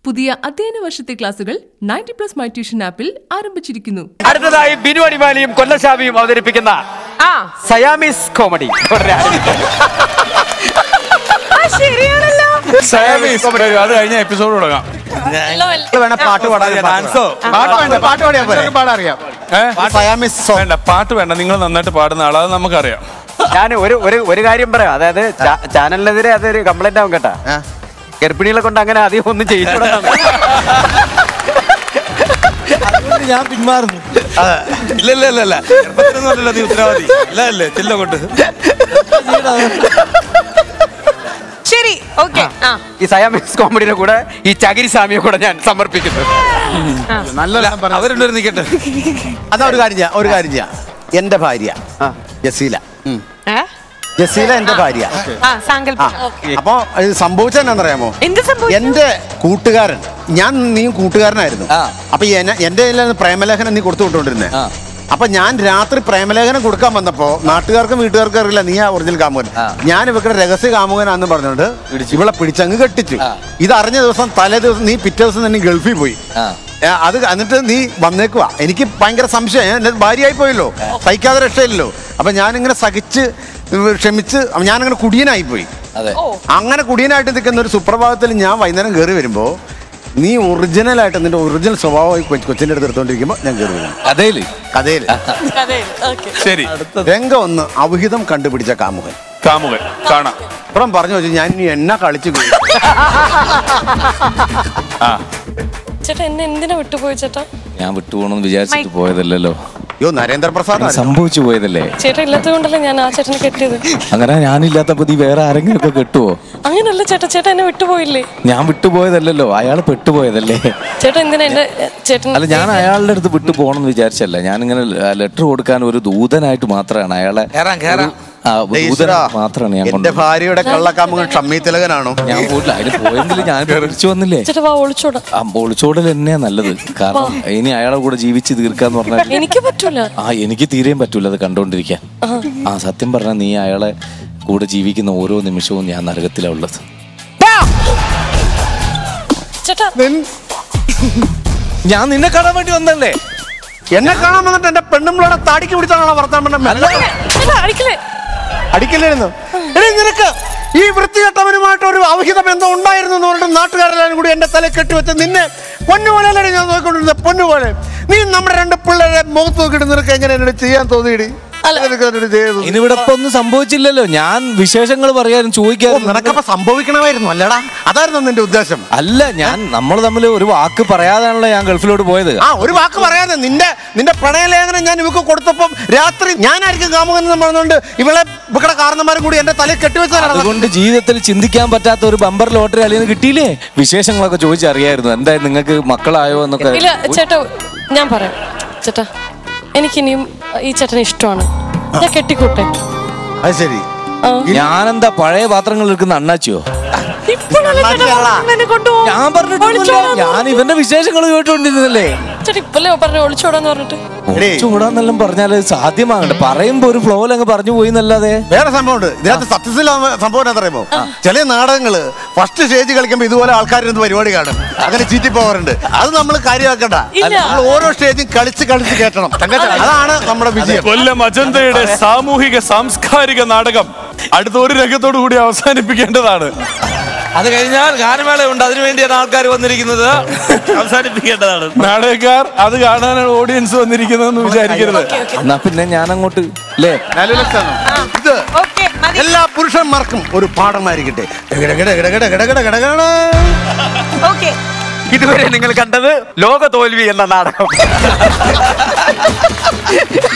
പുതിയ അധ്യയന വർഷത്തെ ക്ലാസുകൾ നയൻറ്റി പ്ലസ് മൈ ട്യൂഷൻ ആപ്പിൽ ആരംഭിച്ചിരിക്കുന്നു അടുത്തതായി ബിനു അടിമാലിയും കൊല്ലശാമിയും അവതരിപ്പിക്കുന്ന ആ സയാമിസ് കോമഡി ആ, ശരിയാണല്ലോ അത് കഴിഞ്ഞ എപ്പിസോഡ് തുടങ്ങാം വേണ പാട്ട് പാടാൻ ഡാൻസോ പാട്ട് വേണ്ട പാട്ട് പാടിയാ പോരെ പാടറിയാം സയാമിസ് സോങ് വേണ്ട പാട്ട് വേണ്ട നിങ്ങൾ നന്നായിട്ട് പാടുന്ന ആളാ അത് നമുക്കറിയാം ഞാൻ ഒരു ഒരു ഒരു കാര്യം പറയാം അതായത് ചാ- ചാനലിനെതിരെ അതൊരു കംപ്ലൈന്റ് ആവും കേട്ടാ ഗർഭിണികളെ കൊണ്ട് അങ്ങനെ അധികം ഒന്നും ചെയ്യിച്ചുകൂടാ ഞാൻ പിന്മാറുന്നു ഇല്ല ഇല്ല ഇല്ല ഇല്ല ഗർഭത്തിനൊന്നും അല്ലല്ലോ നീ ഉത്തരവാദി ഇല്ല അല്ലേ ചെല്ല കൊണ്ട് ശരി ഓക്കെ ആ ഈ സയാമിസ് കോമഡിയുടെ കൂടെ ഈ ചകിരി സ്വാമിയെ കൂടെ ഞാൻ സമർപ്പിക്കുന്നു നല്ല അവരുണ്ടൊരു നിൽക്കട്ടെ അതാ ഒരു കാര്യം ചെയ്യാം ഒരു കാര്യം ചെയ്യാം എന്റെ ഭാര്യ ജസീല ഉം. ഏ? ജസീല എന്റെ ഭാര്യ ആ സാങ്കല്പിക അപ്പൊ ഇത് സംഭവിച്ചത് എന്നാന്നറിയാമോ എന്ത് സംഭവിച്ചു എന്റെ കൂട്ടുകാരൻ ഞാൻ നീയും കൂട്ടുകാരനായിരുന്നു അപ്പൊ എന്നെ- എന്റെ കയ്യിലാണ് പ്രേമലേഖനം നീ കൊടുത്തു വിട്ടോണ്ടിരുന്നേ അപ്പൊ ഞാൻ രാത്രി പ്രേമലേഖനം കൊടുക്കാൻ വന്നപ്പോ നാട്ടുകാർക്കും വീട്ടുകാർക്കും അറിയില്ല നീ ആ ഒറിജിനൽ കാമുകൻ ഞാൻ ഇവരുടെ രഹസ്യ കാമുകനാന്ന് പറഞ്ഞോണ്ട് ഇവളെ പിടിച്ചങ്ങ് കെട്ടിച്ചു ഇത് അറിഞ്ഞ ദിവസം തലേ ദിവസം നീ പിറ്റേ ദിവസം തന്നെ ഗൾഫിൽ പോയി ഏ, അത് എന്നിട്ട് നീ വന്നേക്കുവാ എനിക്ക് ഭയങ്കര സംശയം ഞാൻ എന്റെ ഭാര്യയായി പോയല്ലോ സഹിക്കാതെ രക്ഷയില്ലല്ലോ അപ്പൊ ഞാനിങ്ങനെ സഹിച്ച് ക്ഷമിച്ച് ഞാനങ്ങനെ കുടിയനായി പോയി അങ്ങനെ കുടിയനായിട്ട് നിൽക്കുന്ന ഒരു സുപ്രഭാതത്തിൽ ഞാൻ വൈകുന്നേരം കയറി വരുമ്പോ നീ ഒറിജിനലായിട്ട് നിന്റെ ഒറിജിനൽ സ്വഭാവമായി കൊ- കൊച്ചിന്റെ അടുത്ത് എടുത്തോണ്ടിരിക്കുമ്പോ ഞാൻ കയറി വരും അതേല് കഥയിൽ ശരി രംഗം ഒന്ന് അവിഹിതം കണ്ടുപിടിച്ച കാമുകൻ കാമുകൻ കാണാം അപ്പുറം പറഞ്ഞു വെച്ചു ഞാൻ ഇനി എന്നെ കളിച്ചു പോയി ആ ചേട്ടാ എന്നെ എന്തിനാ വിട്ടുപോയി ചേട്ടാ ഞാൻ വിട്ടുപോകണമെന്ന് വിചാരിച്ചിട്ട് പോയതല്ലല്ലോ അയ്യോ നരേന്ദ്രപ്രസാദ് ആയിരുന്നു. സംഭവിച്ചു പോയതല്ലേ ചേട്ടാ ഇല്ലാത്തത് കൊണ്ടല്ലേ ഞാൻ ആ ചേട്ടനെ കെട്ടിയത് അങ്ങനെ ഞാനില്ലാത്തപ്പോ നീ വേറെ ആരെങ്കിലും ഒക്കെ കെട്ടുവോ അങ്ങനല്ല ചേട്ടാ ചേട്ടാ എന്നെ വിട്ടുപോയില്ലേ ഞാൻ വിട്ടുപോയതല്ലല്ലോ അയാൾ പെട്ടുപോയതല്ലേ ചേട്ടാ എന്തിനാ എന്റെ ചേട്ടൻ അല്ല ഞാൻ അയാളുടെ അടുത്ത് വിട്ടു പോകണമെന്ന് വിചാരിച്ചല്ല ഞാനിങ്ങനെ ലെറ്റർ കൊടുക്കാൻ ഒരു ദൂതനായിട്ട് മാത്രമാണ് അയാളെ കേറാം ആ, ദേ ദൂതനായിട്ട് ഈശ്വരാ, മാത്രമാണ് ഞാൻ എന്റെ കൊണ്ടുപോയത്. ഭാര്യയുടെ കള്ളക്കാമുകൻ ഷമ്മി തിലകനാണോ ഞാൻ പോയില്ല അതിന് പോയെങ്കിൽ ഞാൻ തിരിച്ചു വന്നില്ലേ ചേട്ടാ വാ ഒളിച്ചോടാ ആ ഒളിച്ചോടൽ തന്നെയാ നല്ലത് കാരണം ഇനി അയാളെ കൂടെ ജീവിച്ച് തീർക്കാന്ന് പറഞ്ഞാൽ എനിക്ക് പറ്റൂല ആ എനിക്ക് തീരെയും പറ്റൂല അത് കണ്ടോണ്ടിരിക്കാൻ ആ സത്യം പറഞ്ഞാൽ നീ അയാളെ കൂടെ ജീവിക്കുന്ന ഓരോ നിമിഷവും ഞാൻ നരകത്തിലാ ഉള്ളത് ചേട്ടാ ഞാൻ നിന്നെ കാണാൻ വേണ്ടി വന്നല്ലേ എന്നെ കാണാൻ വന്നിട്ട് എന്റെ പെണ്ണുമ്പിളോടെ താടിക്ക് പിടിച്ചാണോ വർത്താൻ ചേട്ടാ അടിക്കലേ അടിക്കലായിരുന്നു എടീ, നിനക്ക് ഈ വൃത്തികെട്ടവനുമായിട്ട് ഒരു അവിഹിത ബന്ധം ഉണ്ടായിരുന്നു എന്ന് പറഞ്ഞിട്ട് നാട്ടുകാരെല്ലാരും കൂടി എന്റെ തല കെട്ടിവെച്ച് നിന്നെ പൊന്നുപോലെയല്ലേ ഞാൻ നോക്കിക്കൊണ്ടിരുന്നത് പൊന്നുപോലെ നീ നമ്മുടെ രണ്ട് പിള്ളേരെ മുഖത്ത് നോക്കിയിട്ട് നിനക്ക് എങ്ങനെ എന്നോട് ചെയ്യാൻ തോന്നിയിടി നിനക്ക് എന്നോട് ചെയ്തു ഇനിവിടെ ഇപ്പൊ ഒന്നും സംഭവിച്ചില്ലല്ലോ ഞാൻ വിശേഷങ്ങൾ പറയാനും ഓ, ചോദിക്കാനും നിനക്കപ്പോ സംഭവിക്കണമായിരുന്നു അല്ലടാ അതായിരുന്നു നിന്റെ ഉദ്ദേശം അല്ല ഞാൻ നമ്മൾ തമ്മിൽ ഒരു വാക്ക് പറയാതാണല്ലോ ഞാൻ ഗൾഫിലോട്ട് പോയത് ആ ഒരു വാക്ക് പറയാതെ നിന്റെ നിന്റെ പ്രണയലേഖനം ഞാൻ ഇവക്ക് കൊടുത്തപ്പം രാത്രി ഞാനായിരിക്കും കാമുകൻ എന്ന് പറഞ്ഞുകൊണ്ട് ഇവളെ ഇവക്കടെ കാരണന്മാരും കൂടി എന്റെ തലയിൽ കെട്ടിവെച്ചാണ് അതുകൊണ്ട് ജീവിതത്തിൽ ചിന്തിക്കാൻ പറ്റാത്ത ഒരു ബമ്പർ ലോട്ടറി അല്ലെന്ന് കിട്ടിയില്ലേ വിശേഷങ്ങളൊക്കെ ചോദിച്ചറിയായിരുന്നു എന്തായാലും നിങ്ങൾക്ക് മക്കളായോ എന്നൊക്കെ ഇല്ല ചേട്ടാ ഞാൻ പറയാം ചേട്ടാ എനിക്കിനിയും ഈ ചേട്ടനെ ഇഷ്ടമാണ് ഞാൻ കെട്ടിക്കൂട്ടെ അത് ശരി ആ. ഞാനെന്താ പഴയ പാത്രങ്ങൾ എടുക്കുന്ന അണ്ണാച്ചിയോ ഇപ്പോഴല്ലേ ചേട്ടാ എന്നെ കൊണ്ടുപോകും. ഞാൻ പറഞ്ഞിട്ടില്ല ഒളിച്ചോടാന്ന് ഞാൻ ഇവന്റെ വിശേഷങ്ങൾ കേട്ടോണ്ടിരുന്നല്ലേ ചേട്ടാ ഇപ്പല്ലേ പറഞ്ഞു ഒളിച്ചോടാന്ന് പറഞ്ഞിട്ട് ചൂടാന്നെല്ലാം പറഞ്ഞാല് സാധ്യമാകണ്ട പറയുമ്പോ ഒരു ഫ്ലോയിൽ അങ്ങ് പറഞ്ഞു പോയി എന്നല്ലാതെ വേറെ സംഭവമുണ്ട് ഇതിനകത്ത് സത്യത്തിൽ സംഭവം എന്താ പറയുമ്പോ ചില നാടകങ്ങള് ഫസ്റ്റ് സ്റ്റേജ് കളിക്കുമ്പോ ഇതുപോലെ ആൾക്കാർ ഇരുന്ന് പരിപാടി കാണും അങ്ങനെ ചീറ്റി പോകാറുണ്ട് അത് നമ്മൾ കാര്യമാക്കണ്ട ഇല്ല. നമ്മൾ ഓരോ സ്റ്റേജും കളിച്ച് കളിച്ച് കേട്ടണം അതാണ് നമ്മുടെ വിജയം കൊല്ലം അജന്തയുടെ സാമൂഹിക സാംസ്കാരിക നാടകം അടുത്ത ഒരു രംഗത്തോടു കൂടി അവസാനിപ്പിക്കേണ്ടതാണ് അത് കഴിഞ്ഞാൽ ഗാനമേള ഉണ്ട് അതിനുവേണ്ടിയാണ് ആൾക്കാർ വന്നിരിക്കുന്നത് അവസാനിപ്പിക്കേണ്ടതാണ് നാടകക്കാർ അത് കാണാനാണ് ഓഡിയൻസ് വന്നിരിക്കുന്നതെന്ന് വിചാരിക്കരുത് എന്നാ പിന്നെ ഞാൻ അങ്ങോട്ട് അല്ലേ നല്ലൊരു ഇത് ഓക്കെ മതി എല്ലാ പുരുഷന്മാർക്കും ഒരു പാഠമായിരിക്കട്ടെ ഗട ഗട ഗട ഗട ഗട ഗട ഗട ഗട. ഓക്കെ ഇതുവരെ നിങ്ങൾ കണ്ടത് ലോക തോൽവി എന്ന നാടകം